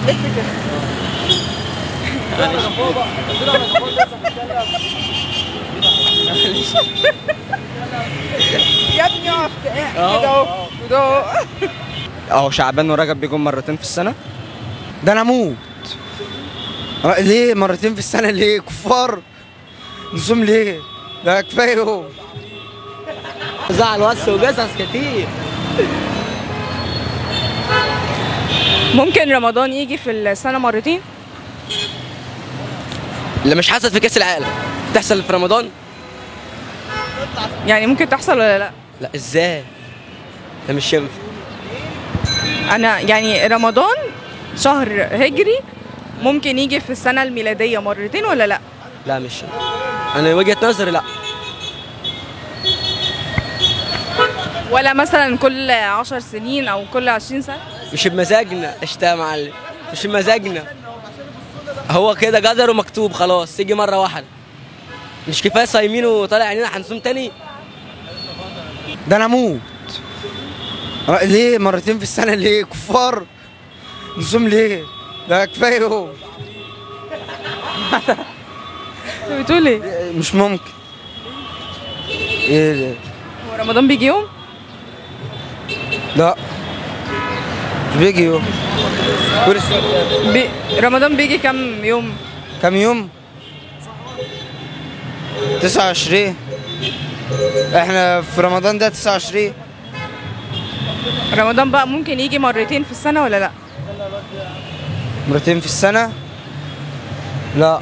لف كده يا ابني اقف كده اهو وده اهو اهو شعبان ورجب بيجوا مرتين في السنه ده انا اموت آه، ليه مرتين في السنه ليه كفار نصوم ليه ده كفايه يوم زعل وس وقصص كتير ممكن رمضان يجي في السنة مرتين اللي مش حصل في كاس العالم تحصل في رمضان يعني ممكن تحصل ولا لا لا ازاي ده مش ينفع انا يعني رمضان شهر هجري ممكن يجي في السنة الميلادية مرتين ولا لا لا مش ينفع انا وجهة نظري لا ولا مثلا كل عشر سنين او كل عشرين سنة مش بمزاجنا قشطة يا معلم مش بمزاجنا هو كده قدر ومكتوب خلاص تيجي مرة واحدة مش كفاية صايمين وطالع عينينا هنصوم تاني ده انا اموت آه، ليه مرتين في السنه ليه كفار نصوم ليه ده كفايه يوم بتقول ايه مش ممكن ايه ده؟ هو رمضان بيجي يوم لا مش بيجي يوم كل السنة. بي... رمضان بيجي كام يوم كم يوم 29 احنا في رمضان ده 29 رمضان بقى ممكن يجي مرتين في السنة ولا لا مرتين في السنة لا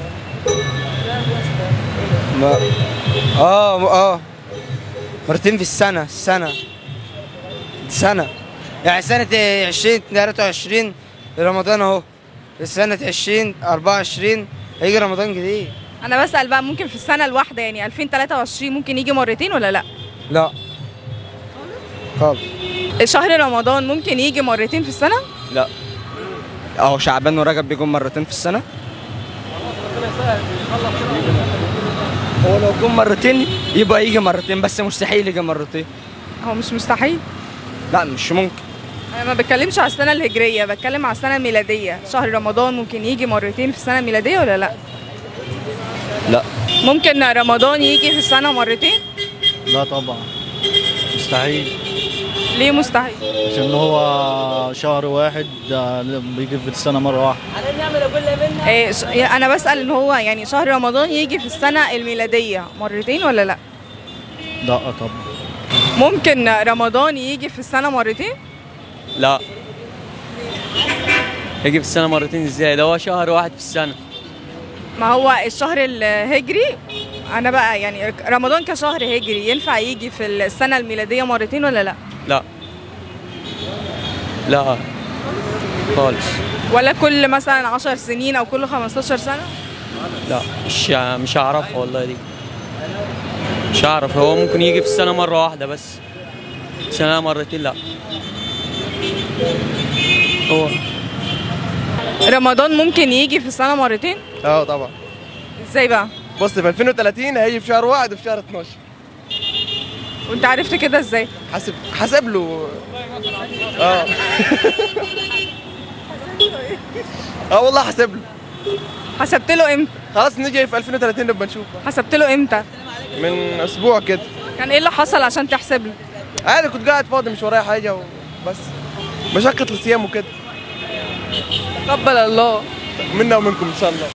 لا اه اه مرتين في السنة السنة سنة يعني سنة عشرين تلاتة وعشرين رمضان اهو سنة عشرين أربعة وعشرين هيجي رمضان جديد انا بسأل بقى ممكن في السنة الواحدة يعني 2023 ممكن يجي مرتين ولا لا لا خالص شهر رمضان ممكن يجي مرتين في السنة لا اهو شعبان ورجب بيجوا مرتين في السنة هو لو جم مرتين يبقى يجي مرتين بس مستحيل يجي مرتين هو مش مستحيل لا مش ممكن انا ما بتكلمش على السنة الهجرية بتكلم على السنة الميلادية شهر رمضان ممكن يجي مرتين في السنة الميلادية ولا لا لا ممكن رمضان يجي في السنة مرتين لا طبعا مستحيل ليه مستحيل عشان هو شهر واحد آه، بيجي في السنة مرة واحدة إيه ش- انا بسأل ان هو يعني شهر رمضان يجي في السنة الميلادية مرتين ولا لا لا طبعا ممكن رمضان يجي في السنة مرتين لا يجي في السنة مرتين ازاي ده هو شهر واحد في السنة ما هو الشهر الهجري انا بقى يعني رمضان كشهر هجري ينفع يجي في السنة الميلادية مرتين ولا لا لا لا خالص ولا كل مثلا 10 سنين او كل 15 سنة لا مش مش هعرفها والله دي مش هعرف هو ممكن يجي في السنة مرة واحدة بس سنة مرتين لا هو رمضان ممكن يجي في السنة مرتين اه طبعا ازاي بقى بص في 2030 هيجي في شهر واحد وفي شهر 12 وانت عرفت كده ازاي حاسب حاسب له اه اه والله حاسب له حسبت له امتى خلاص نيجي في 2030 نبقى نشوف حسبت له امتى من اسبوع كده كان ايه اللي حصل عشان تحسب له عادي كنت قاعد فاضي مش ورايا حاجه وبس مشقة الصيام وكده تقبل الله منا ومنكم ان شاء الله